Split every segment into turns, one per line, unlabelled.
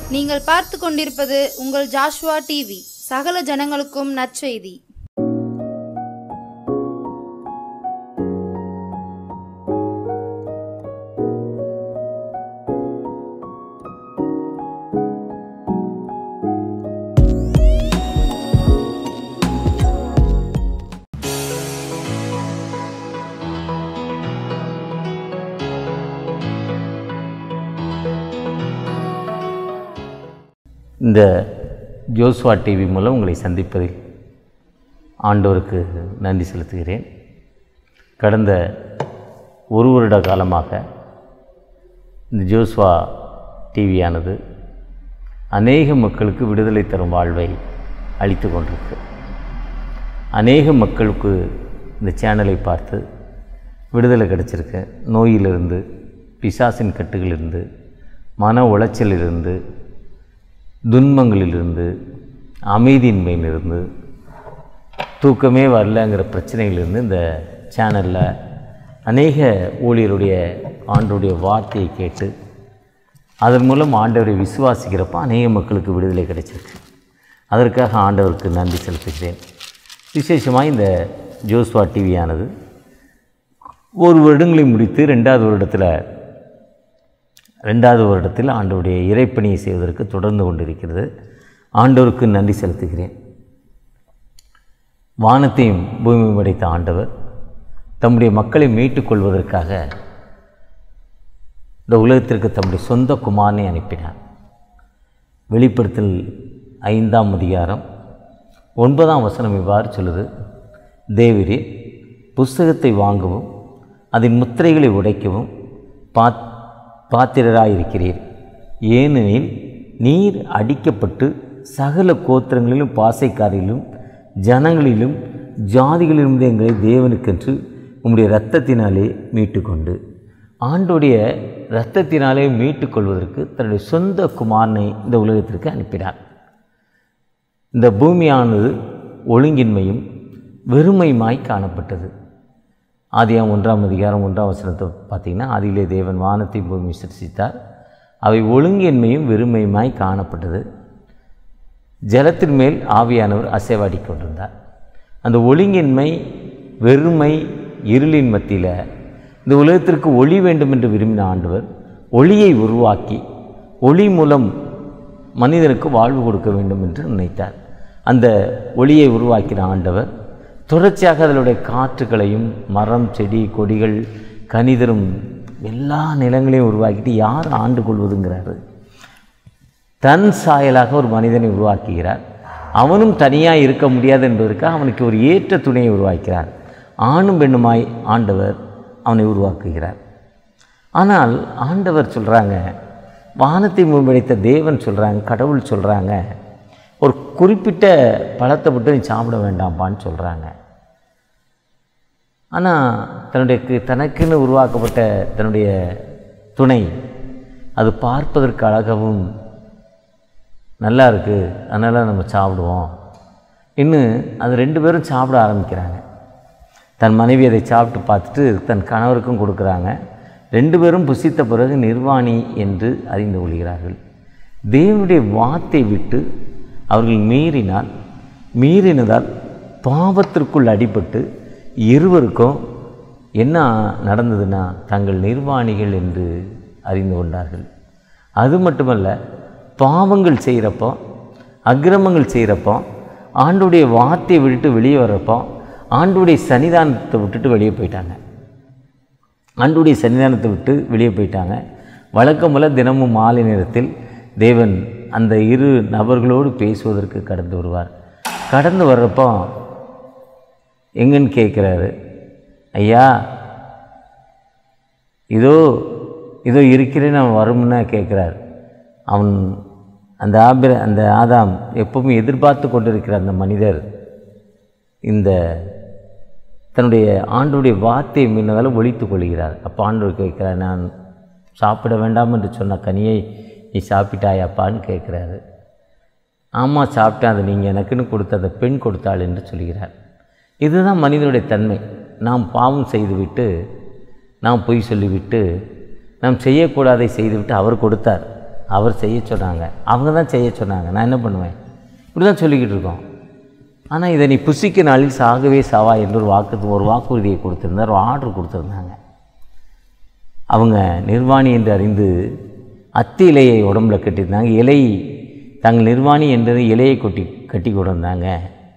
நீங்கள் பார்த்து கொண்டிருப்பது உங்கள் ஜாஷ்வா டிவி சகல ஜனங்களுக்கும் நற்செய்தி
இந்த ஜோஸ்வா டிவி மூலம் உங்களை சந்திப்பதில் ஆண்டவருக்கு நன்றி செலுத்துகிறேன் கடந்த ஒரு வருட காலமாக இந்த ஜோஸ்வா டிவியானது அநேக மக்களுக்கு விடுதலை தரும் வாழ்வை அளித்து கொண்டிருக்கு அநேக மக்களுக்கு இந்த சேனலை பார்த்து விடுதலை கிடைச்சிருக்கு நோயிலிருந்து பிசாசின் கட்டுகளிலிருந்து மன உளைச்சலிலிருந்து துன்பங்களிலிருந்து அமைதியின்மையிலிருந்து தூக்கமே வரலங்கிற பிரச்சனைகளிலிருந்து இந்த சேனலில் அநேக ஊழியருடைய ஆண்டுடைய வார்த்தையை கேட்டு அதன் மூலம் ஆண்டவரை விசுவாசிக்கிறப்போ அநேக மக்களுக்கு விடுதலை கிடைச்சிருக்கு அதற்காக ஆண்டவருக்கு நன்றி செலுத்துகிறேன் விசேஷமாக இந்த ஜோஸ்வா டிவியானது ஒரு வருடங்களை முடித்து ரெண்டாவது வருடத்தில் ரெண்டாவது வருடத்தில் ஆண்டவருடைய இறைப்பணியை செய்வதற்கு தொடர்ந்து கொண்டிருக்கிறது ஆண்டவருக்கு நன்றி செலுத்துகிறேன் வானத்தையும் பூமியும் படைத்த ஆண்டவர் தம்முடைய மக்களை மீட்டுக் கொள்வதற்காக இந்த உலகத்திற்கு தம்முடைய சொந்த குமாரனை அனுப்பினார் வெளிப்படுத்தல் ஐந்தாம் அதிகாரம் ஒன்பதாம் வசனம் இவ்வாறு சொல்லுது தேவரே புஸ்தகத்தை வாங்கவும் அதன் முத்திரைகளை உடைக்கவும் பாத் பாத்திரராயிருக்கிறீர் ஏனெனில் நீர் அடிக்கப்பட்டு சகல கோத்திரங்களிலும் பாசைக்காரிலும் ஜனங்களிலும் ஜாதிகளிலிருந்து எங்களை தேவனுக்கென்று உம்முடைய இரத்தத்தினாலே மீட்டுக்கொண்டு ஆண்டுடைய இரத்தத்தினாலே மீட்டுக்கொள்வதற்கு தன்னுடைய சொந்த குமாரனை இந்த உலகத்திற்கு அனுப்பினார் இந்த பூமியானது ஒழுங்கின்மையும் வெறுமையுமாய் காணப்பட்டது ஆதியாம் ஒன்றாம் அதிகாரம் ஒன்றாம் வசனத்தை பார்த்திங்கன்னா அதிலே தேவன் வானத்தை பூமி சிருஷ்டித்தார் அவை ஒழுங்கின்மையும் வெறுமையுமாய் காணப்பட்டது ஜலத்தின் மேல் ஆவியானவர் அசைவாடி கொண்டிருந்தார் அந்த ஒழுங்கின்மை வெறுமை இருளின் மத்தியில் இந்த உலகத்திற்கு ஒளி வேண்டும் என்று விரும்பின ஆண்டவர் ஒளியை உருவாக்கி ஒளி மூலம் மனிதனுக்கு வாழ்வு கொடுக்க வேண்டும் என்று நினைத்தார் அந்த ஒளியை உருவாக்கின ஆண்டவர் தொடர்ச்சியாக அதனுடைய காற்றுகளையும் மரம் செடி கொடிகள் கனிதரும் எல்லா நிலங்களையும் உருவாக்கிட்டு யார் ஆண்டு கொள்வதுங்கிறாரு தன் சாயலாக ஒரு மனிதனை உருவாக்குகிறார் அவனும் தனியாக இருக்க முடியாது என்பதற்காக அவனுக்கு ஒரு ஏற்ற துணையை உருவாக்கிறார் ஆணும் பெண்ணுமாய் ஆண்டவர் அவனை உருவாக்குகிறார் ஆனால் ஆண்டவர் சொல்கிறாங்க வானத்தை முன்படைத்த தேவன் சொல்கிறாங்க கடவுள் சொல்கிறாங்க ஒரு குறிப்பிட்ட பழத்தை மட்டும் நீ சாப்பிட வேண்டாம்ப்பான்னு சொல்கிறாங்க ஆனால் தன்னுடைய கு- தனக்குன்னு உருவாக்கப்பட்ட தன்னுடைய துணை அது பார்ப்பதற்கு அழகவும் நல்லா இருக்குது அதனால் நம்ம சாப்பிடுவோம் இன்னும் அது ரெண்டு பேரும் சாப்பிட ஆரம்பிக்கிறாங்க தன் மனைவி அதை சாப்பிட்டு பார்த்துட்டு தன் கணவருக்கும் கொடுக்குறாங்க ரெண்டு பேரும் புசித்த பிறகு நிர்வாணி என்று அறிந்து கொள்கிறார்கள் தேவனுடைய வார்த்தை விட்டு அவர்கள் மீறினால் மீறினதால் பாவத்திற்குள் அடிபட்டு இருவருக்கும் என்ன நடந்ததுன்னா தங்கள் நிர்வாணிகள் என்று அறிந்து கொண்டார்கள் அது மட்டுமல்ல பாவங்கள் செய்கிறப்போ அக்கிரமங்கள் செய்கிறப்போ ஆண்டுடைய வார்த்தையை விட்டுட்டு வெளியே வர்றப்போ ஆண்டுடைய சன்னிதானத்தை விட்டுட்டு வெளியே போயிட்டாங்க ஆண்டுடைய சன்னிதானத்தை விட்டு வெளியே போயிட்டாங்க வழக்கம் போல தினமும் மாலை நேரத்தில் தேவன் அந்த இரு நபர்களோடு பேசுவதற்கு கடந்து வருவார் கடந்து வர்றப்போ எங்கன்னு கேட்குறாரு ஐயா இதோ இதோ இருக்கிறேன்னு அவன் வரும்னு கேட்குறார் அவன் அந்த ஆபிர அந்த ஆதாம் எப்பவுமே எதிர்பார்த்து கொண்டிருக்கிற அந்த மனிதர் இந்த தன்னுடைய ஆண்டுடைய வார்த்தையை மீறினதால் ஒழித்துக் கொள்கிறார் அப்போ ஆண்டவர் கேட்கிறார் நான் சாப்பிட வேண்டாம் என்று சொன்ன கனியை நீ சாப்பிட்டாயாப்பான்னு கேட்குறாரு ஆமாம் சாப்பிட்டேன் அது நீங்கள் எனக்குன்னு கொடுத்த அந்த பெண் கொடுத்தாள் என்று சொல்கிறார் இதுதான் மனிதனுடைய தன்மை நாம் பாவம் செய்துவிட்டு நாம் பொய் சொல்லிவிட்டு நாம் செய்யக்கூடாதை செய்துவிட்டு அவர் கொடுத்தார் அவர் செய்ய சொன்னாங்க அவங்க தான் செய்ய சொன்னாங்க நான் என்ன பண்ணுவேன் இப்படி தான் சொல்லிக்கிட்டு இருக்கோம் ஆனால் இதை நீ புசிக்க நாளில் சாகவே சாவா என்று ஒரு வாக்கு ஒரு வாக்குறுதியை கொடுத்துருந்தார் ஒரு ஆர்டர் கொடுத்துருந்தாங்க அவங்க நிர்வாணி என்று அறிந்து அத்தி இலையை உடம்புல கட்டியிருந்தாங்க இலை தங்கள் நிர்வாணி என்றது இலையை கொட்டி கட்டி கொண்டு வந்தாங்க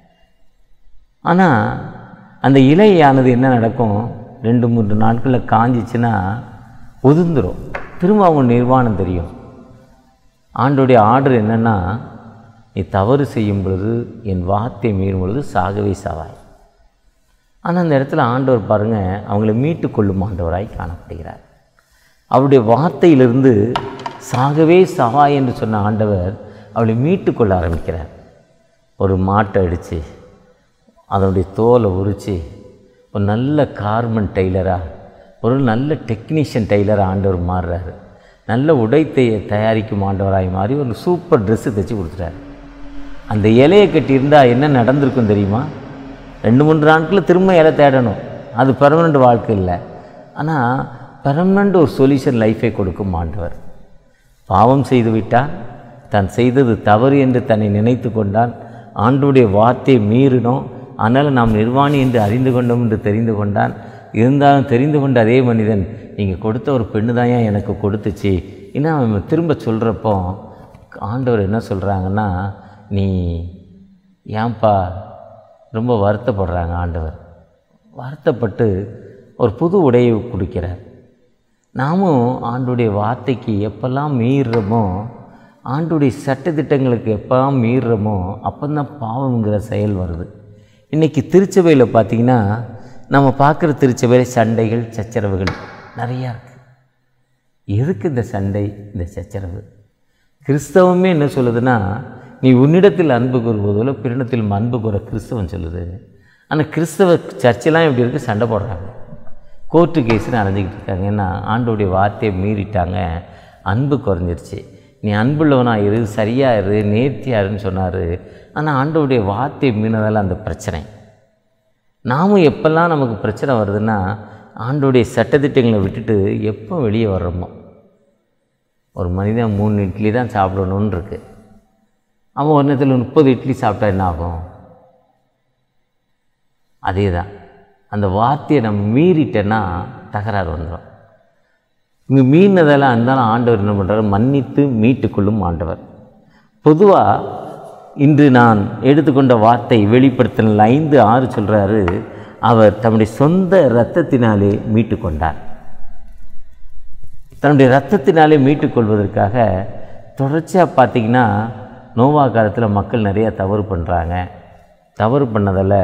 ஆனால் அந்த இலையானது என்ன நடக்கும் ரெண்டு மூன்று நாட்களில் காஞ்சிச்சுன்னா உதிர்ந்துடும் திரும்ப அவங்க நிர்வாணம் தெரியும் ஆண்டோடைய ஆர்டர் என்னென்னா நீ தவறு செய்யும் பொழுது என் வார்த்தை மீறும் பொழுது சாகவே சாவாய் ஆனால் அந்த இடத்துல ஆண்டவர் பாருங்கள் அவங்கள மீட்டு கொள்ளும் ஆண்டவராய் காணப்படுகிறார் அவருடைய வார்த்தையிலிருந்து சாகவே சாவாய் என்று சொன்ன ஆண்டவர் அவளை மீட்டு கொள்ள ஆரம்பிக்கிறார் ஒரு மாட்டை அடித்து அதனுடைய தோலை உரித்து ஒரு நல்ல கார்மெண்ட் டெய்லராக ஒரு நல்ல டெக்னீஷியன் டெய்லராக ஆண்டவர் மாறுறாரு நல்ல உடைத்தை தயாரிக்கும் ஆண்டவராய் மாறி ஒரு சூப்பர் ட்ரெஸ்ஸு தைச்சி கொடுத்துட்டாரு அந்த இலையை கட்டியிருந்தால் என்ன நடந்திருக்கும் தெரியுமா ரெண்டு மூன்று நாட்களில் திரும்ப இலை தேடணும் அது பெர்மனண்ட் வாழ்க்கை இல்லை ஆனால் பெர்மனண்ட் ஒரு சொல்யூஷன் லைஃபை கொடுக்கும் ஆண்டவர் பாவம் செய்து விட்டான் தான் செய்தது தவறு என்று தன்னை நினைத்து கொண்டான் ஆண்டுடைய வார்த்தையை மீறினோம் அதனால் நாம் நிர்வாணி என்று அறிந்து கொண்டோம் என்று தெரிந்து கொண்டான் இருந்தாலும் தெரிந்து கொண்ட அதே மனிதன் நீங்கள் கொடுத்த ஒரு பெண்ணு தான் ஏன் எனக்கு கொடுத்துச்சு இன்னும் அவன் திரும்ப சொல்கிறப்போ ஆண்டவர் என்ன சொல்கிறாங்கன்னா நீ ஏன்பா ரொம்ப வருத்தப்படுறாங்க ஆண்டவர் வருத்தப்பட்டு ஒரு புது உடையை கொடுக்கிறார் நாமும் ஆண்டுடைய வார்த்தைக்கு எப்பெல்லாம் மீறுறோமோ ஆண்டுடைய சட்டத்திட்டங்களுக்கு எப்போல்லாம் மீறுறோமோ அப்போதான் பாவங்கிற செயல் வருது இன்றைக்கி திருச்சபையில் பார்த்திங்கன்னா நம்ம பார்க்குற திருச்சபையில் சண்டைகள் சச்சரவுகள் நிறையா இருக்குது எதுக்கு இந்த சண்டை இந்த சச்சரவு கிறிஸ்தவமே என்ன சொல்லுதுன்னா நீ உன்னிடத்தில் அன்பு கூறுவதோல பிறனிடத்தில் அன்பு கூற கிறிஸ்தவம் சொல்லுது ஆனால் கிறிஸ்தவ சர்ச்செல்லாம் எப்படி இருக்குது சண்டை போடுறாங்க கோர்ட்டு கேஸ்னு அலைஞ்சிக்கிட்டு இருக்காங்க ஏன்னா ஆண்டோடைய வார்த்தையை மீறிட்டாங்க அன்பு குறைஞ்சிருச்சு நீ அன்புள்ளவனா இரு சரியா இரு நேர்த்தியா இருன்னு சொன்னார் ஆனால் ஆண்டோடைய வார்த்தையை மீறினதால் அந்த பிரச்சனை நாமும் எப்பெல்லாம் நமக்கு பிரச்சனை வருதுன்னா ஆண்டோடைய சட்டத்திட்டங்களை விட்டுட்டு எப்போ வெளியே வர்றோமோ ஒரு மனிதன் மூணு இட்லி தான் சாப்பிடணும்னு இருக்கு அவன் ஒரு நேரத்தில் முப்பது இட்லி சாப்பிட்டா என்ன ஆகும் அதே தான் அந்த வார்த்தையை நம்ம மீறிட்டேன்னா தகராறு வந்துடும் இங்கே மீறினதெல்லாம் இருந்தாலும் ஆண்டவர் என்ன பண்ணுறாரு மன்னித்து மீட்டுக்கொள்ளும் ஆண்டவர் பொதுவாக இன்று நான் எடுத்துக்கொண்ட வார்த்தை வெளிப்படுத்தின ஐந்து ஆறு சொல்கிறாரு அவர் தம்முடைய சொந்த இரத்தத்தினாலே மீட்டு கொண்டார் தன்னுடைய ரத்தத்தினாலே மீட்டுக்கொள்வதற்காக தொடர்ச்சியாக பார்த்திங்கன்னா நோவா காலத்தில் மக்கள் நிறைய தவறு பண்ணுறாங்க தவறு பண்ணதில்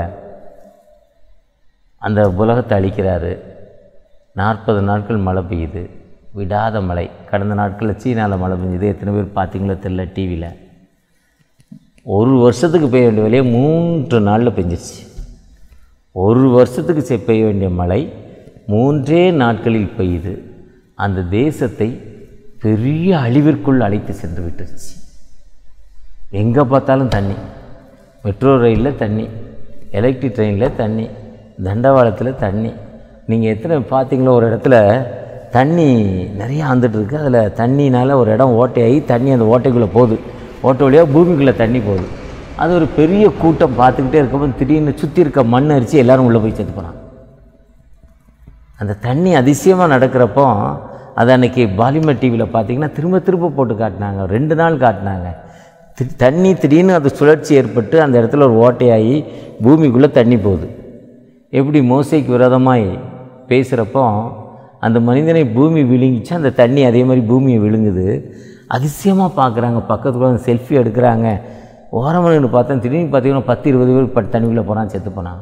அந்த உலகத்தை அழிக்கிறாரு நாற்பது நாட்கள் மழை பெய்யுது விடாத மழை கடந்த நாட்களில் சீனாவில் மழை பெஞ்சுது எத்தனை பேர் பார்த்தீங்களோ தெரில டிவியில் ஒரு வருஷத்துக்கு பெய்ய வேண்டிய வேலையை மூன்று நாளில் பெஞ்சிருச்சு ஒரு வருஷத்துக்கு செ- பெய்ய வேண்டிய மழை மூன்றே நாட்களில் பெய்யுது அந்த தேசத்தை பெரிய அழிவிற்குள் அழைத்து சென்று விட்டுருச்சு எங்கே பார்த்தாலும் தண்ணி மெட்ரோ ரயிலில் தண்ணி எலக்ட்ரிக் ட்ரெயினில் தண்ணி தண்டவாளத்தில் தண்ணி நீங்கள் எத்தனை பார்த்தீங்களோ ஒரு இடத்துல தண்ணி நிறைய வந்துட்டு இருக்கு அதில் தண்ணினால் ஒரு இடம் ஓட்டையாகி தண்ணி அந்த ஓட்டைக்குள்ளே போகுது ஓட்டை வழியாக பூமிக்குள்ளே தண்ணி போகுது அது ஒரு பெரிய கூட்டம் பார்த்துக்கிட்டே இருக்கும்போது திடீர்னு சுற்றி இருக்க மண் அரிச்சு எல்லாரும் உள்ளே போய் செத்து போகிறாங்க அந்த தண்ணி அதிசயமாக நடக்கிறப்போ அது அன்னைக்கு பாலிமர் டிவியில் பார்த்தீங்கன்னா திரும்ப திரும்ப போட்டு காட்டினாங்க ரெண்டு நாள் காட்டினாங்க தி- தண்ணி திடீர்னு அது சுழற்சி ஏற்பட்டு அந்த இடத்துல ஒரு ஓட்டையாகி பூமிக்குள்ளே தண்ணி போகுது எப்படி மோசைக்கு விரோதமாய் பேசுகிறப்போ அந்த மனிதனை பூமி விழுங்கிச்சு அந்த தண்ணி அதே மாதிரி பூமியை விழுங்குது அதிசயமாக பார்க்குறாங்க பக்கத்துல வந்து செல்ஃபி எடுக்கிறாங்க ஓரமாக நின்று பார்த்தா திடீர்னு பார்த்தீங்கன்னா பத்து இருபது பேர் பட் தண்ணிக்குள்ளே போகிறான் செத்து போனான்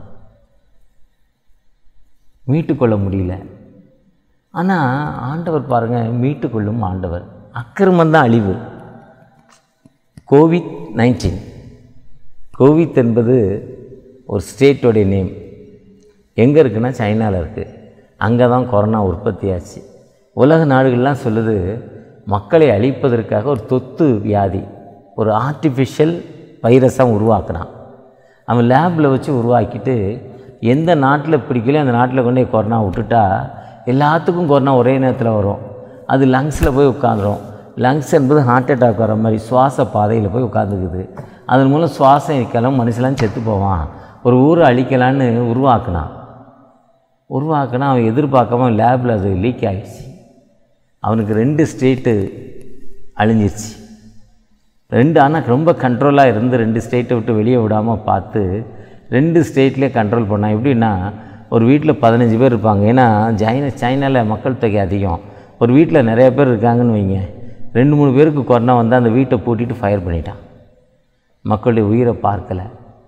மீட்டுக்கொள்ள முடியல ஆனால் ஆண்டவர் பாருங்கள் மீட்டுக்கொள்ளும் ஆண்டவர் அக்கிரமம் தான் அழிவு கோவிட் நைன்டீன் கோவித் என்பது ஒரு ஸ்டேட்டோடைய நேம் எங்கே இருக்குன்னா சைனாவில் இருக்குது அங்கே தான் கொரோனா உற்பத்தி ஆச்சு உலக நாடுகள்லாம் சொல்லுது மக்களை அழிப்பதற்காக ஒரு தொத்து வியாதி ஒரு ஆர்டிஃபிஷியல் வைரஸாக உருவாக்குனான் அவன் லேபில் வச்சு உருவாக்கிட்டு எந்த நாட்டில் பிடிக்கலையோ அந்த நாட்டில் கொண்டு போய் கொரோனா விட்டுட்டா எல்லாத்துக்கும் கொரோனா ஒரே நேரத்தில் வரும் அது லங்ஸில் போய் உட்காந்துரும் லங்ஸ் என்பது ஹார்ட் அட்டாக் வர மாதிரி சுவாச பாதையில் போய் உட்காந்துக்குது அதன் மூலம் சுவாசம் இருக்கலாம் மனுஷலாம் செத்து போவான் ஒரு ஊரை அழிக்கலான்னு உருவாக்குனான் உருவாக்குனா அவன் எதிர்பார்க்காம லேபில் அது லீக் ஆகிடுச்சு அவனுக்கு ரெண்டு ஸ்டேட்டு அழிஞ்சிருச்சு ரெண்டு ஆனால் ரொம்ப கண்ட்ரோலாக இருந்து ரெண்டு ஸ்டேட்டை விட்டு வெளியே விடாமல் பார்த்து ரெண்டு ஸ்டேட்லேயே கண்ட்ரோல் பண்ணான் எப்படின்னா ஒரு வீட்டில் பதினஞ்சு பேர் இருப்பாங்க ஏன்னா சைனா சைனாவில் மக்கள் தொகை அதிகம் ஒரு வீட்டில் நிறைய பேர் இருக்காங்கன்னு வைங்க ரெண்டு மூணு பேருக்கு கொரோனா வந்து அந்த வீட்டை பூட்டிட்டு ஃபயர் பண்ணிட்டான் மக்களுடைய உயிரை பார்க்கலை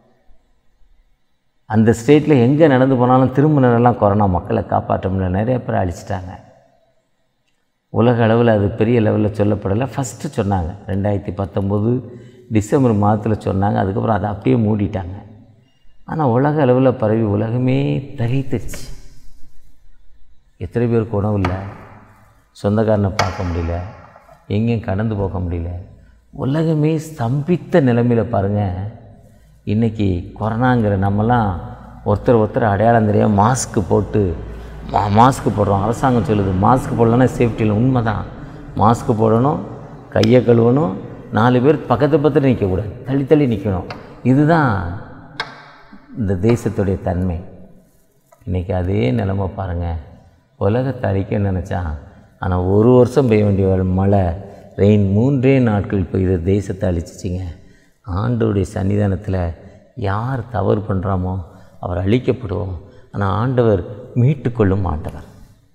அந்த ஸ்டேட்டில் எங்கே நடந்து போனாலும் திரும்பினரெல்லாம் கொரோனா மக்களை காப்பாற்ற முடியல நிறைய பேர் அழிச்சிட்டாங்க உலக அளவில் அது பெரிய லெவலில் சொல்லப்படலை ஃபஸ்ட்டு சொன்னாங்க ரெண்டாயிரத்தி பத்தொம்போது டிசம்பர் மாதத்தில் சொன்னாங்க அதுக்கப்புறம் அதை அப்படியே மூடிட்டாங்க ஆனால் உலக அளவில் பரவி உலகமே தகைத்துச்சு எத்தனை பேருக்கு உணவு இல்லை சொந்தக்காரனை பார்க்க முடியல எங்கேயும் கடந்து போக முடியல உலகமே ஸ்தம்பித்த நிலைமையில் பாருங்கள் இன்றைக்கி கொரோனாங்கிற நம்மலாம் ஒருத்தர் ஒருத்தர் அடையாளம் தெரியாமல் மாஸ்க்கு போட்டு மா மாஸ்க் போடுறோம் அரசாங்கம் சொல்லுது மாஸ்க் போடலன்னா சேஃப்டியில் உண்மை தான் மாஸ்க் போடணும் கையை கழுவணும் நாலு பேர் பக்கத்து பக்கத்தில் நிற்கக்கூடாது தள்ளி தள்ளி நிற்கணும் இதுதான் இந்த தேசத்துடைய தன்மை இன்றைக்கி அதே நிலமை பாருங்கள் உலகத்தை அழிக்க நினச்சான் ஆனால் ஒரு வருஷம் பெய்ய வேண்டிய மழை ரெயின் மூன்றே நாட்கள் பெய்த தேசத்தை அழிச்சிச்சிங்க ஆண்டவருடைய சன்னிதானத்தில் யார் தவறு பண்ணுறாமோ அவர் அழிக்கப்படுவோம் ஆனால் ஆண்டவர் மீட்டுக்கொள்ளும் ஆண்டவர்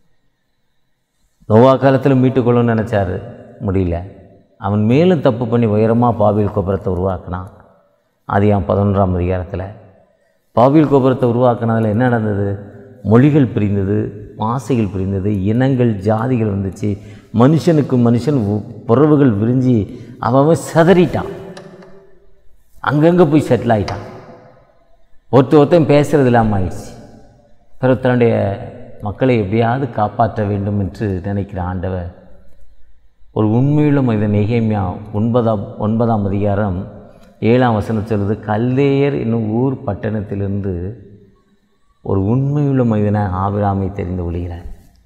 நோவா காலத்தில் மீட்டுக்கொள்ளும்னு நினச்சாரு முடியல அவன் மேலும் தப்பு பண்ணி உயரமாக பாபில் கோபுரத்தை உருவாக்கினான் அது என் பதினொன்றாம் அதிகாரத்தில் பாபில் கோபுரத்தை உருவாக்குனதில் என்ன நடந்தது மொழிகள் பிரிந்தது ஆசைகள் பிரிந்தது இனங்கள் ஜாதிகள் வந்துச்சு மனுஷனுக்கு மனுஷன் உ- உறவுகள் விரிஞ்சு அவன் அவன் சிதறிட்டான் அங்கங்கே போய் செட்டில் ஆயிட்டான் ஒருத்தர் ஒருத்தன் பேசுகிறது இல்லாமல் ஆயிடுச்சு பிறகு தன்னுடைய மக்களை எப்படியாவது காப்பாற்ற வேண்டும் என்று நினைக்கிற ஆண்டவர் ஒரு உண்மையுள்ள மனிதன் நெகேமியா ஒன்பதாம் ஒன்பதாம் அதிகாரம் ஏழாம் வசனம் சொல்லுது கல்தேயர் என்னும் ஊர் பட்டணத்திலிருந்து ஒரு உண்மையுள்ள மனிதனை ஆபிராமை தெரிந்து கொள்கிறார்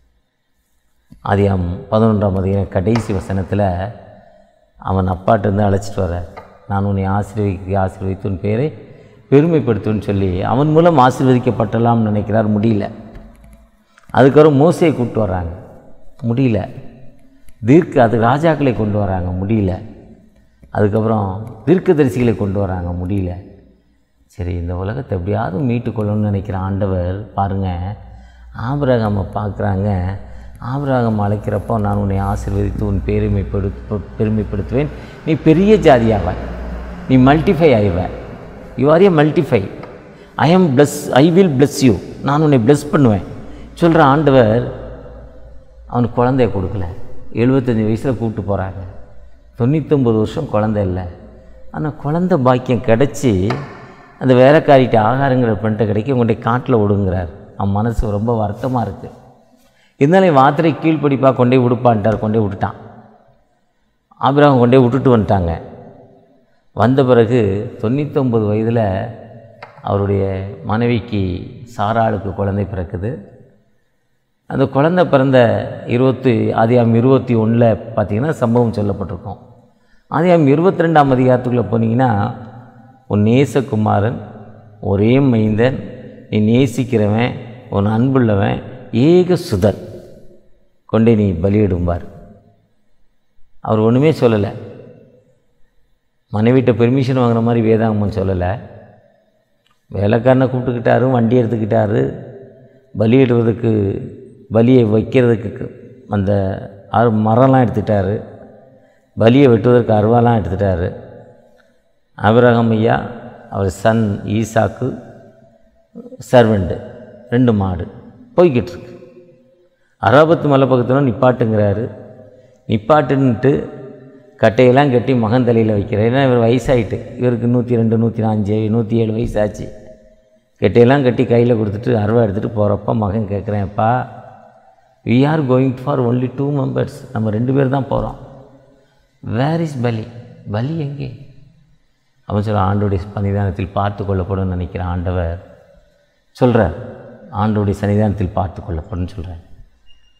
ஆதியாம் பதினொன்றாம் அதிகாரம் கடைசி வசனத்தில் அவன் அப்பாட்டிருந்து அழைச்சிட்டு வர்றார் நான் உன்னை ஆசீர்வதிக்க ஆசீர்வதித்து உன் பேரை பெருமைப்படுத்துவேன்னு சொல்லி அவன் மூலம் ஆசீர்வதிக்கப்பட்டலாம்னு நினைக்கிறார் முடியல அதுக்கப்புறம் மோசையை கூப்பிட்டு வர்றாங்க முடியல தீர்க்க அது ராஜாக்களை கொண்டு வராங்க முடியல அதுக்கப்புறம் தீர்க்கதரிசிகளை கொண்டு வராங்க முடியல சரி இந்த உலகத்தை எப்படியாவது மீட்டுக்கொள்ளணும்னு நினைக்கிற ஆண்டவர் பாருங்கள் ஆபிரகாமை பார்க்குறாங்க ஆபிரகாம் அழைக்கிறப்போ நான் உன்னை ஆசீர்வதித்து உன் பெருமைப்படு பெருமைப்படுத்துவேன் நீ பெரிய ஜாதியாவாய் நீ மல்டிஃபை ஆயிவ you are a multiply I am bless I will bless you நான் உன்னை bless பண்ணுவேன் சொல்கிற ஆண்டவர் அவனுக்கு குழந்தைய கொடுக்கல எழுபத்தஞ்சி வயசில் கூப்பிட்டு போகிறாங்க தொண்ணூத்தொம்பது வருஷம் குழந்தை இல்லை ஆனால் குழந்தை பாக்கியம் கிடச்சி அந்த வேலைக்காரிட்ட ஆகாரங்கிற பண்ணிட்ட கிடைக்க உங்கள்கிட்ட காட்டில் விடுங்கிறார் அவன் மனசு ரொம்ப வருத்தமாக இருக்குது இருந்தாலும் வாத்திரை கீழ்ப்படிப்பாக கொண்டே விடுப்பான்ட்டார் கொண்டே விட்டுட்டான் ஆபிரகம் கொண்டே விட்டுட்டு வந்துட்டாங்க வந்த பிறகு தொண்ணூத்தொம்பது வயதில் அவருடைய மனைவிக்கு சாராளுக்கு குழந்தை பிறக்குது அந்த குழந்தை பிறந்த இருபத்தி ஆதியாம் இருபத்தி ஒன்றில் பார்த்தீங்கன்னா சம்பவம் சொல்லப்பட்டிருக்கும் ஆதியாம் இருபத்தி ரெண்டாம் அதிகாரத்துக்குள்ளே போனீங்கன்னா உன் நேசகுமாரன் ஒரே மைந்தன் நீ நேசிக்கிறவன் உன் அன்புள்ளவன் ஏக சுதன் கொண்டே நீ பலியிடும்பார் அவர் ஒன்றுமே சொல்லலை மனைவிட்ட பெர்மிஷன் வாங்குற மாதிரி வேதாகமம் சொல்லலை வேலைக்காரனை கூப்பிட்டுக்கிட்டாரு வண்டி எடுத்துக்கிட்டாரு பலியிடுவதற்கு பலியை வைக்கிறதுக்கு அந்த அரு மரம்லாம் எடுத்துக்கிட்டாரு பலியை வெட்டுவதற்கு அருவாலாம் எடுத்துட்டாரு அபிரகம் ஐயா அவர் சன் ஈசாக்கு சர்வெண்ட்டு ரெண்டு மாடு போய்கிட்டு இருக்கு அராபத்து மலை பக்கத்தில் நிப்பாட்டுங்கிறாரு நிப்பாட்டுன்ட்டு கட்டையெல்லாம் கட்டி மகன் தலையில் வைக்கிறார் ஏன்னா இவர் வயசாயிட்டு இவருக்கு நூற்றி ரெண்டு நூற்றி அஞ்சு நூற்றி ஏழு வயசாச்சு கட்டையெல்லாம் கட்டி கையில் கொடுத்துட்டு அருவா எடுத்துகிட்டு போகிறப்ப மகன் கேட்குறேன்ப்பா we are going for only two members நம்ம ரெண்டு பேர் தான் போகிறோம் வேர் இஸ் பலி பலி எங்கே அவன் சொல்ல ஆண்டோடைய சன்னிதானத்தில் பார்த்து கொள்ளப்படும் நினைக்கிற ஆண்டவர் சொல்கிறார் ஆண்டோடைய சன்னிதானத்தில் பார்த்து கொள்ளப்படும் சொல்கிறார்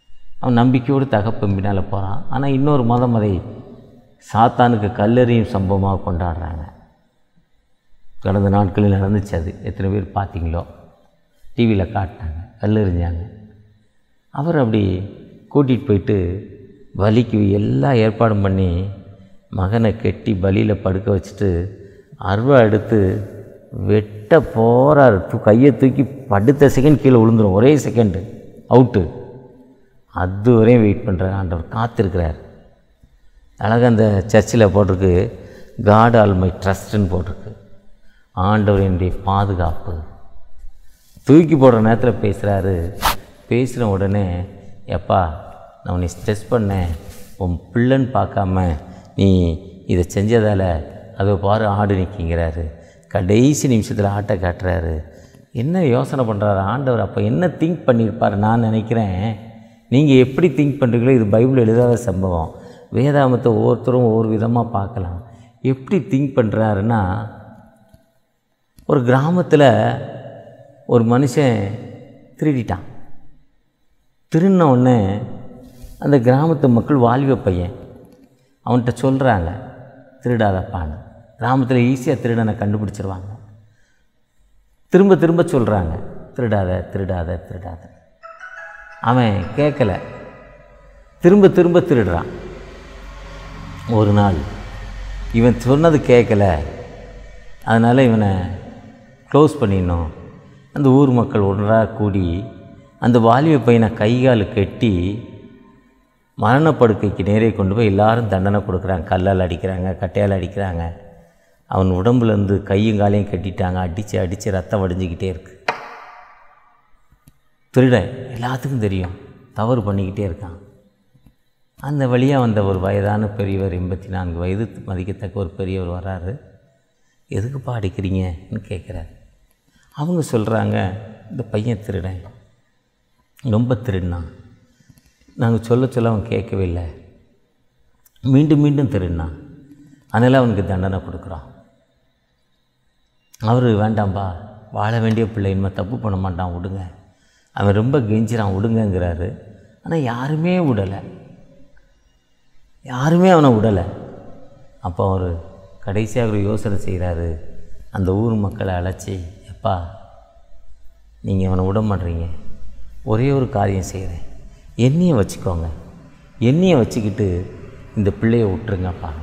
அவன் நம்பிக்கையோடு தகப்பன் பின்னால் போகிறான் ஆனால் இன்னொரு மதம் அதை சாத்தானுக்கு கல்லெறியும் சம்பவமாக கொண்டாடுறாங்க கடந்த நாட்களில் நடந்துச்சு அது எத்தனை பேர் பார்த்தீங்களோ டிவியில் காட்டினாங்க கல்லெறிஞ்சாங்க அவர் அப்படி கூட்டிகிட்டு போயிட்டு பலிக்கு எல்லா ஏற்பாடும் பண்ணி மகனை கெட்டி பலியில் படுக்க வச்சுட்டு அருவா எடுத்து வெட்ட போகிறார் தூ கையை தூக்கி படுத்த செகண்ட் கீழே விழுந்துடும் ஒரே செகண்டு அவுட்டு அது வரையும் வெயிட் பண்ணுறார் ஆண்டவர் காத்திருக்கிறார் அழகாக அந்த சர்ச்சில் போட்டிருக்கு காட் ஆல் மை ட்ரஸ்ட்டுன்னு போட்டிருக்கு ஆண்டவர் என்னுடைய பாதுகாப்பு தூக்கி போடுற நேரத்தில் பேசுகிறாரு பேசுகிற உடனே எப்பா நான் உன்னை ஸ்ட்ரெஸ் பண்ணேன் உன் பிள்ளைன்னு பார்க்காம நீ இதை செஞ்சதால் அதை பாரு ஆடு நிற்கிங்கிறாரு கடைசி நிமிஷத்தில் ஆட்டை காட்டுறாரு என்ன யோசனை பண்ணுறாரு ஆண்டவர் அப்போ என்ன திங்க் பண்ணியிருப்பார் நான் நினைக்கிறேன் நீங்கள் எப்படி திங்க் பண்ணுறீங்களோ இது பைபிள் எழுதாத சம்பவம் வேதாமத்தை ஒவ்வொருத்தரும் ஒவ்வொரு விதமாக பார்க்கலாம் எப்படி திங்க் பண்ணுறாருன்னா ஒரு கிராமத்தில் ஒரு மனுஷன் திருடிட்டான் திருடின உடனே அந்த கிராமத்து மக்கள் வாலிப பையன் அவன்கிட்ட சொல்கிறாங்க திருடாதப்பான்னு கிராமத்தில் ஈஸியாக திருடனை கண்டுபிடிச்சிருவாங்க திரும்ப திரும்ப சொல்கிறாங்க திருடாத திருடாத திருடாத அவன் கேட்கல திரும்ப திரும்ப திருடுறான் ஒரு நாள் இவன் சொன்னது கேட்கல அதனால் இவனை க்ளோஸ் பண்ணிடணும் அந்த ஊர் மக்கள் ஒன்றாக கூடி அந்த வாலிப பையனை கைகால் கட்டி மரணப்படுக்கைக்கு நேரே கொண்டு போய் எல்லாரும் தண்டனை கொடுக்குறாங்க கல்லால் அடிக்கிறாங்க கட்டையால் அடிக்கிறாங்க அவன் உடம்புலேருந்து கையும் காலையும் கட்டிட்டாங்க அடித்து அடித்து ரத்தம் வடிஞ்சிக்கிட்டே இருக்கு திருடன் எல்லாத்துக்கும் தெரியும் தவறு பண்ணிக்கிட்டே இருக்கான் அந்த வழியாக வந்த ஒரு வயதான பெரியவர் எண்பத்தி நான்கு வயது மதிக்கத்தக்க ஒரு பெரியவர் வராரு எதுக்குப்பா அடிக்கிறீங்கன்னு கேட்குறாரு அவங்க சொல்கிறாங்க இந்த பையன் திருடன் ரொம்ப திருடினான் நாங்கள் சொல்ல சொல்ல அவன் கேட்கவே இல்லை மீண்டும் மீண்டும் திருடினான் அதனால் அவனுக்கு தண்டனை கொடுக்குறோம் அவர் வேண்டாம்பா வாழ வேண்டிய பிள்ளை இனிமேல் தப்பு பண்ண மாட்டான் விடுங்க அவன் ரொம்ப கெஞ்சிறான் விடுங்கங்கிறாரு ஆனால் யாருமே விடலை யாருமே அவனை விடலை அப்போ அவர் கடைசியாக ஒரு யோசனை செய்கிறாரு அந்த ஊர் மக்களை அழைச்சி எப்பா நீங்கள் அவனை விட மாட்டீங்க ஒரே ஒரு காரியம் செய்கிறேன் எண்ணெயை வச்சுக்கோங்க எண்ணெயை வச்சுக்கிட்டு இந்த பிள்ளையை விட்டுருங்க பாருங்க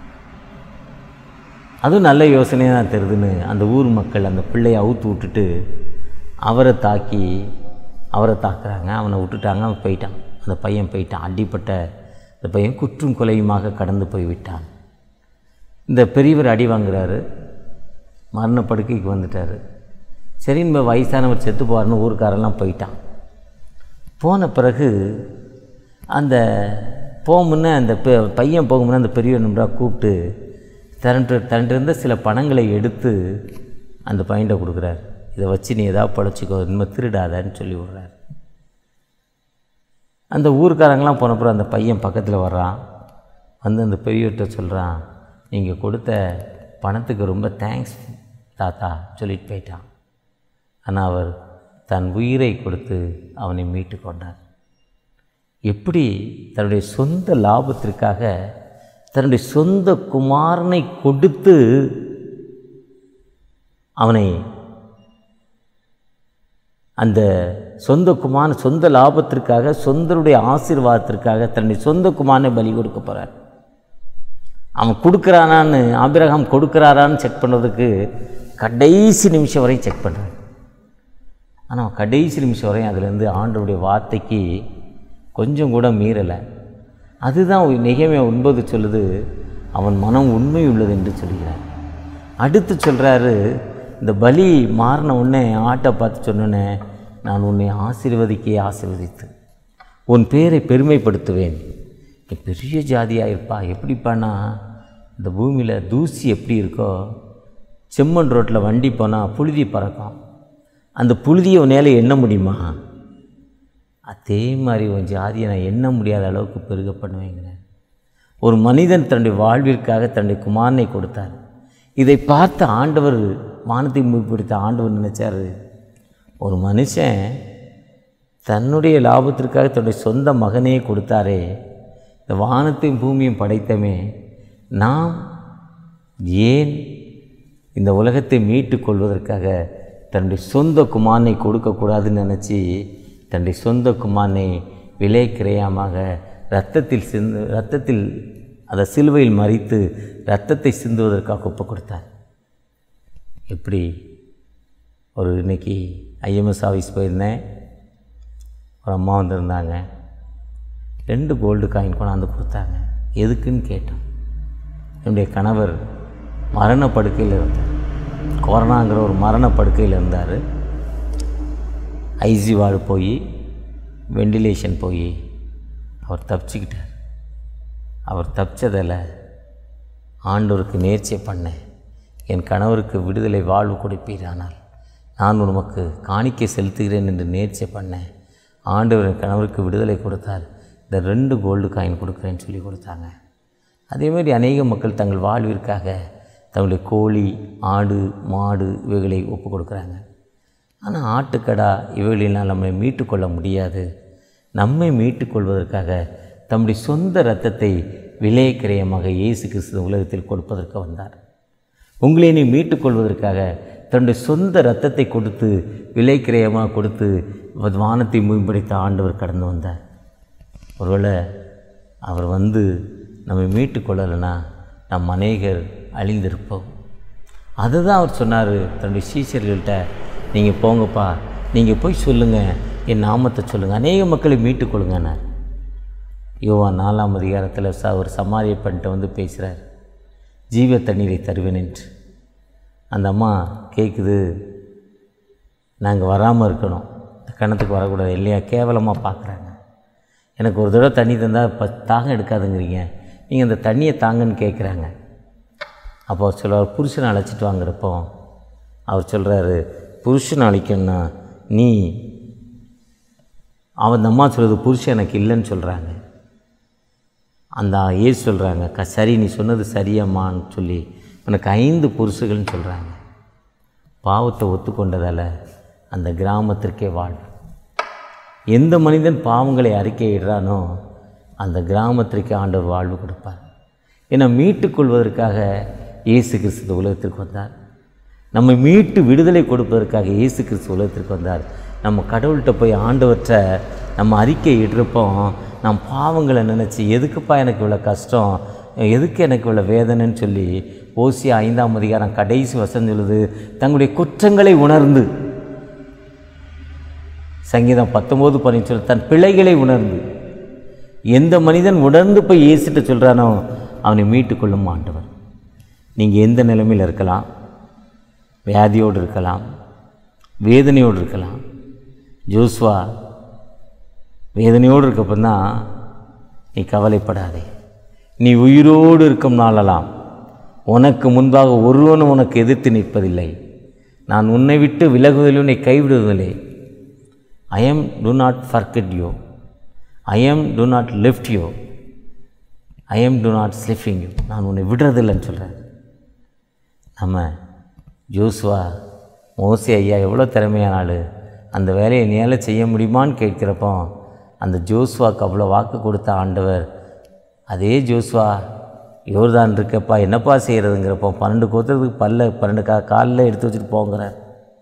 அதுவும் நல்ல யோசனையாக தான் தெரியுதுன்னு அந்த ஊர் மக்கள் அந்த பிள்ளையை அவுத்து விட்டுட்டு அவரை தாக்கி அவரை தாக்குறாங்க அவனை விட்டுட்டாங்க அவன் போயிட்டான் அந்த பையன் போயிட்டான் அடிப்பட்ட அந்த பையன் குற்றும் கொலையுமாக கடந்து போய் விட்டான் இந்த பெரியவர் அடி வாங்குறாரு மரண படுக்கைக்கு வந்துட்டார் சரி நம்ம வயசானவர் செத்து போவார்னு ஊருக்காரெல்லாம் போயிட்டான் போன பிறகு அந்த போகுமுன்னே அந்த பெ- பையன் போகுமுன்னே அந்த பெரியவர் நம்பரா கூப்பிட்டு திரண்டு திரண்டிருந்த சில பணங்களை எடுத்து அந்த பையன்கிட்ட கொடுக்குறாரு இதை வச்சு நீ ஏதாவது பழச்சிக்கோ இனிமேல் திருடாதன்னு சொல்லி விடுறாரு அந்த ஊர்க்காரங்களாம் போனப்புறம் அந்த பையன் பக்கத்தில் வர்றான் வந்து அந்த பெரியவர்கிட்ட சொல்கிறான் நீங்கள் கொடுத்த பணத்துக்கு ரொம்ப தேங்க்ஸ் தாத்தா சொல்லிட்டு போயிட்டான் ஆனால் அவர் தன் உயிரை கொடுத்து அவனை மீட்டு கொண்டார் எப்படி தன்னுடைய சொந்த லாபத்திற்காக தன்னுடைய சொந்த குமாரனை கொடுத்து அவனை அந்த சொந்த குமாரன் சொந்த லாபத்திற்காக சொந்தருடைய ஆசீர்வாதத்திற்காக தன்னுடைய சொந்த குமாரனை பலி கொடுக்க போகிறார் அவன் கொடுக்குறானான்னு ஆபிரகாம் கொடுக்குறாரான்னு செக் பண்ணுறதுக்கு கடைசி நிமிஷம் வரையும் செக் பண்ணுறான் ஆனால் அவன் கடைசி நிமிஷம் வரையும் அதுலேருந்து ஆண்டவருடைய வார்த்தைக்கு கொஞ்சம் கூட மீறலை அதுதான் நிகமே ஒன்பது சொல்லுது அவன் மனம் உண்மை உள்ளது என்று சொல்கிறார் அடுத்து சொல்கிறாரு இந்த பலி மாறின உடனே ஆட்டை பார்த்து சொன்னோன்னே நான் உன்னை ஆசீர்வதிக்கே ஆசீர்வதித்து உன் பேரை பெருமைப்படுத்துவேன் நீ பெரிய ஜாதியாக இருப்பா எப்படிப்பானா இந்த பூமியில் தூசி எப்படி இருக்கோ செம்மண் ரோட்டில் வண்டி போனால் புழுதி பறக்கும் அந்த புழுதியை உன்னால் எண்ண முடியுமா அதே மாதிரி உன் ஜாதியை நான் எண்ண முடியாத அளவுக்கு பெருக பண்ணுவேங்கிறேன் ஒரு மனிதன் தன்னுடைய வாழ்விற்காக தன்னுடைய குமாரனை கொடுத்தார் இதை பார்த்த ஆண்டவர் வானத்தை முற்படுத்த ஆண்டவர் நினைச்சாரு ஒரு மனுஷன் தன்னுடைய லாபத்திற்காக தன்னுடைய சொந்த மகனே கொடுத்தாரே இந்த வானத்தையும் பூமியும் படைத்தமே நாம் ஏன் இந்த உலகத்தை மீட்டு கொள்வதற்காக தன்னுடைய சொந்த குமாரனை கொடுக்கக்கூடாதுன்னு நினச்சி தன்னுடைய சொந்த குமாரனை விலை கிரயமாக ரத்தத்தில் சிந்து ரத்தத்தில் அதை சிலுவையில் மறித்து ரத்தத்தை சிந்துவதற்காக ஒப்பு கொடுத்தார் எப்படி ஒரு இன்னைக்கு ஐஎம்எஸ் ஆஃபீஸ் போயிருந்தேன் ஒரு அம்மா வந்திருந்தாங்க ரெண்டு கோல்டு காயின் கொண்டாந்து கொடுத்தாங்க எதுக்குன்னு கேட்டோம் என்னுடைய கணவர் மரண படுக்கையில் இருந்தார் கொரோனாங்கிற ஒரு மரண படுக்கையில் இருந்தார் ஐசி வார்டு போய் வெண்டிலேஷன் போய் அவர் தப்பிச்சுக்கிட்டார் அவர் தப்பிச்சதில் ஆண்டவருக்கு நேர்ச்சை பண்ணேன் என் கணவருக்கு விடுதலை வாழ்வு கொடுப்பீரானால் நான் உமக்கு காணிக்கை செலுத்துகிறேன் என்று நேர்ச்சை பண்ணேன் ஆண்டவர் என் கணவருக்கு விடுதலை கொடுத்தார் இந்த ரெண்டு கோல்டு காயின் கொடுக்குறேன்னு சொல்லி கொடுத்தாங்க அதேமாதிரி அநேக மக்கள் தங்கள் வாழ்விற்காக தங்களுடைய கோழி ஆடு மாடு இவைகளை ஒப்பு கொடுக்குறாங்க ஆனால் ஆட்டுக்கடா இவைகளினால் நம்மை மீட்டுக்கொள்ள முடியாது நம்மை மீட்டுக்கொள்வதற்காக தம்முடைய சொந்த இரத்தத்தை விலை கிரயமாக இயேசு கிறிஸ்து உலகத்தில் கொடுப்பதற்கு வந்தார் உங்களை நீ மீட்டுக்கொள்வதற்காக தன்னுடைய சொந்த இரத்தத்தை கொடுத்து விலை கிரயமாக கொடுத்து வானத்தை மேம்படுத்த ஆண்டவர் கடந்து வந்தார் ஒருவேளை அவர் வந்து நம்மை மீட்டு கொள்ளலைன்னா நம் அநேகர் அழிந்திருப்போம் அதுதான் அவர் சொன்னார் தன்னுடைய சீஷர்கள்ட்ட நீங்கள் போங்கப்பா நீங்கள் போய் சொல்லுங்கள் என் நாமத்தை சொல்லுங்கள் அநேக மக்களை மீட்டு கொள்ளுங்கன்னார் யோவான் நாலாம் அதிகாரத்தில் ச ஒரு சமாரிய பண்ணிட்டு வந்து பேசுகிறார் ஜீவ தண்ணீரை தருவேன் என்று அந்த அம்மா கேட்குது நாங்கள் வராமல் இருக்கணும் இந்த கணத்துக்கு வரக்கூடாது இல்லையா கேவலமாக பார்க்குறாங்க எனக்கு ஒரு தடவை தண்ணி தந்தால் இப்போ தாகம் எடுக்காதுங்கிறீங்க நீங்கள் அந்த தண்ணியை தாங்கன்னு கேட்குறாங்க அப்போ அவர் சொல்லுவார் புருஷனை அழைச்சிட்டு வாங்குறப்போ அவர் சொல்கிறாரு புருஷனை அழைக்கணும்னா நீ அவன் அந்த அம்மா சொல்கிறது புருஷன் எனக்கு இல்லைன்னு சொல்கிறாங்க அந்த ஏசு சொல்கிறாங்க க சரி நீ சொன்னது சரியம்மான்னு சொல்லி உனக்கு ஐந்து புருஷர்கள்னு சொல்கிறாங்க பாவத்தை ஒத்துக்கொண்டதால் அந்த கிராமத்திற்கே வாழ்வு எந்த மனிதன் பாவங்களை அறிக்கையிடுறானோ அந்த கிராமத்திற்கு ஆண்டவர் வாழ்வு கொடுப்பார் ஏன்னா மீட்டுக்கொள்வதற்காக இயேசு கிறிஸ்து இந்த உலகத்திற்கு வந்தார் நம்மை மீட்டு விடுதலை கொடுப்பதற்காக இயேசு கிறிஸ்து உலகத்திற்கு வந்தார் நம்ம கடவுள்கிட்ட போய் ஆண்டவற்றை நம்ம அறிக்கை இடுறப்போ நம் பாவங்களை நினச்சி எதுக்குப்பா எனக்கு இவ்வளோ கஷ்டம் எதுக்கு எனக்கு இவ்வளோ வேதனைன்னு சொல்லி ஓசி ஐந்தாம் அதிகாரம் கடைசி வசனம் சொல்லுது தங்களுடைய குற்றங்களை உணர்ந்து சங்கீதம் பத்தொம்போது பதினஞ்சு சொல்லு தன் பிழைகளை உணர்ந்து எந்த மனிதன் உணர்ந்து போய் ஏசிட்டு சொல்கிறானோ அவனை மீட்டுக்கொள்ளும் ஆண்டவர் நீங்கள் எந்த நிலைமையில் இருக்கலாம் வியாதியோடு இருக்கலாம் வேதனையோடு இருக்கலாம் ஜோஸ்வா வேதனையோடு இருக்கப்போ தான் நீ கவலைப்படாதே நீ உயிரோடு இருக்கும் நாளெல்லாம் உனக்கு முன்பாக ஒருவனும் உனக்கு எதிர்த்து நிற்பதில்லை நான் உன்னை விட்டு விலகுவதில் உன்னை கைவிடுவதில்லை I am to not forget you I am to not left you I am to not slipping you நான் உன்னை விடுறதில்லைன்னு சொல்கிறேன் நம்ம ஜோசுவா மோசி ஐயா எவ்வளோ திறமையான ஆள் அந்த வேலையை நேல செய்ய முடியுமான்னு கேட்குறப்போ அந்த ஜோசுவாக்கு அவ்வளோ வாக்கு கொடுத்த ஆண்டவர் அதே ஜோசுவா யோர்தான் இருக்கப்பா என்னப்பா செய்கிறதுங்கிறப்போ பன்னெண்டு கோத்திரத்துக்கு பல்ல பன்னெண்டு கா காலில் எடுத்து வச்சுட்டு போங்கிறார்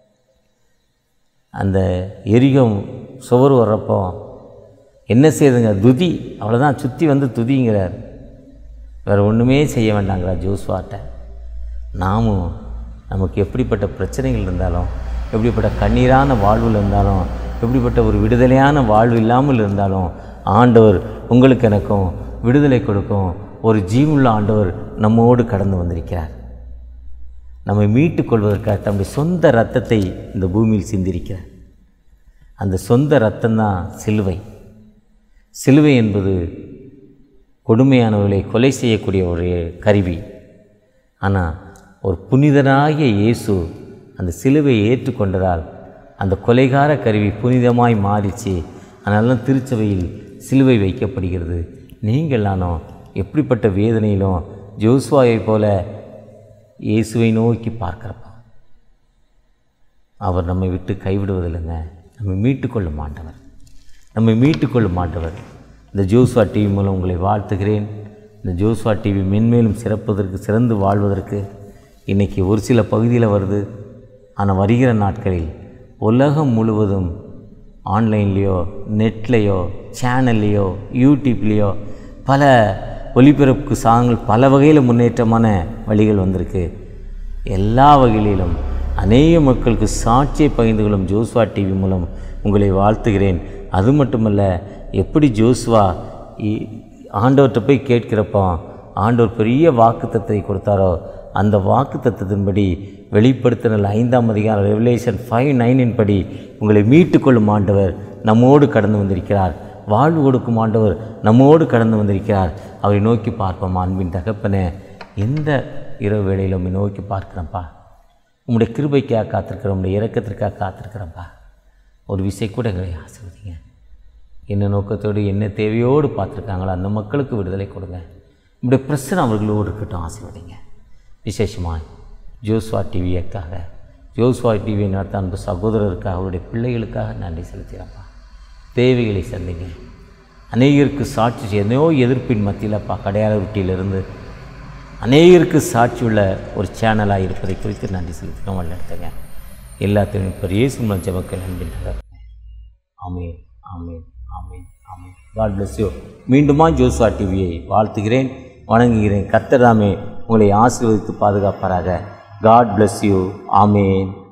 அந்த எரிகம் சுவர் வர்றப்போ என்ன செய்யுதுங்க துதி அவ்வளோதான் சுற்றி வந்து துதிங்கிறார் வேறு ஒன்றுமே செய்ய வேண்டாங்கிறார் ஜோஸ்வாட்ட நாமும் நமக்கு எப்படிப்பட்ட பிரச்சனைகள் இருந்தாலும் எப்படிப்பட்ட கண்ணீரான வாழ்வில் இருந்தாலும் எப்படிப்பட்ட ஒரு விடுதலையான வாழ்வு இல்லாமல் இருந்தாலும் ஆண்டவர் உங்களுக்கு எனக்கும் விடுதலை கொடுக்கும் ஒரு ஜீவனுள்ள ஆண்டவர் நம்மோடு கடந்து வந்திருக்கிறார் நம்மை மீட்டுக் கொள்வதற்காக தம்முடைய சொந்த இரத்தத்தை இந்த பூமியில் சிந்திருக்கிறார் அந்த சொந்த இரத்தம்தான் சிலுவை சிலுவை என்பது கொடுமையானவர்களை கொலை செய்யக்கூடிய ஒரு கருவி ஆனால் ஒரு புனிதனாகிய இயேசு அந்த சிலுவையை ஏற்றுக்கொண்டதால் அந்த கொலைகார கருவி புனிதமாய் மாறிச்சு அதனால தான் திருச்சபையில் சிலுவை வைக்கப்படுகிறது நீங்கள் நானும் எப்படிப்பட்ட வேதனையிலும் ஜோசுவாவைப் போல இயேசுவை நோக்கி பார்க்குறப்ப அவர் நம்மை விட்டு கைவிடுவதில்லைங்க நம்மை மீட்டுக்கொள்ளும் ஆண்டவர் நம்மை மீட்டுக்கொள்ளும் ஆண்டவர் இந்த ஜோஸ்வா டிவி மூலம் உங்களை வாழ்த்துகிறேன் இந்த ஜோஸ்வா டிவி மென்மேலும் சிறப்பதற்கு சிறந்து வாழ்வதற்கு இன்றைக்கி ஒரு சில பகுதியில் வருது ஆனால் வருகிற நாட்களில் உலகம் முழுவதும் ஆன்லைன்லேயோ நெட்லேயோ சேனல்லையோ யூடியூப்லேயோ பல ஒளிபரப்பு சாதனங்கள் பல வகையில் முன்னேற்றமான வழிகள் வந்திருக்கு எல்லா வகையிலும் அநேக மக்களுக்கு சாட்சியை பகிர்ந்து கொள்ளும் ஜோஸ்வா டிவி மூலம் உங்களை வாழ்த்துகிறேன் அது மட்டுமல்ல எப்படி ஜோஸ்வா இ- ஆண்டவர்கிட்ட போய் கேட்கிறப்போ ஆண்டவர் பெரிய வாக்குத்தத்தை கொடுத்தாரோ அந்த வாக்குத்தத்தத்தின்படி வெளிப்படுத்தின ஐந்தாம் அதிகாரம் ரெவலேஷன் ஃபைவ் நைனின் படி உங்களை மீட்டுக்கொள்ளும் ஆண்டவர் நம்மோடு கடந்து வந்திருக்கிறார் வாழ்வு கொடுக்கும் ஆண்டவர் நம்மோடு கடந்து வந்திருக்கிறார் அவரை நோக்கி பார்ப்போம் அன்பின் தகப்பனே எந்த இரவு வேளையில் உம்மை நோக்கி பார்க்குறேன்ப்பா உம்முடைய கிருபைக்காக காத்திருக்கிறோம் உம்முடைய இரக்கத்திற்காக காத்திருக்கிறேன்ப்பா ஒரு விசை கூட எங்களை ஆசிர்வதிங்க என்ன நோக்கத்தோடு என்ன தேவையோடு பார்த்துருக்காங்களோ அந்த மக்களுக்கு விடுதலை கொடுங்க உங்களுடைய பிரச்சனை அவர்களோடு இருக்கட்டும் ஆசீர்வதிங்க விசேஷமாய் ஜோஸ்வா டிவியக்காக ஜோஸ்வா டிவியை நடத்த அன்பு சகோதரருக்காக அவருடைய பிள்ளைகளுக்காக நன்றி செலுத்துகிறப்பா தேவைகளை சந்திங்க அநேகருக்கு சாட்சி செய்ய- எத்தனையோ எதிர்ப்பின் மத்தியிலப்பா கடையாள ரொட்டியிலிருந்து அநேகருக்கு சாட்சி உள்ள ஒரு சேனலாக இருப்பதை குறித்து நன்றி செலுத்துகிறோம் வழிநடத்துங்க எல்லாத்தையும் இப்போ இயேசு மூலம் ஜெபக்கள் அன்பின் ஆமேன் ஆமேன் ஆமேன் ஆமேன் காட் bless யூ மீண்டுமா ஜோஸ்வா டிவியை வாழ்த்துகிறேன் வணங்குகிறேன் கர்த்தராமே உங்களை ஆசீர்வதித்து பாதுகாப்பாராக காட் bless யூ ஆமேன்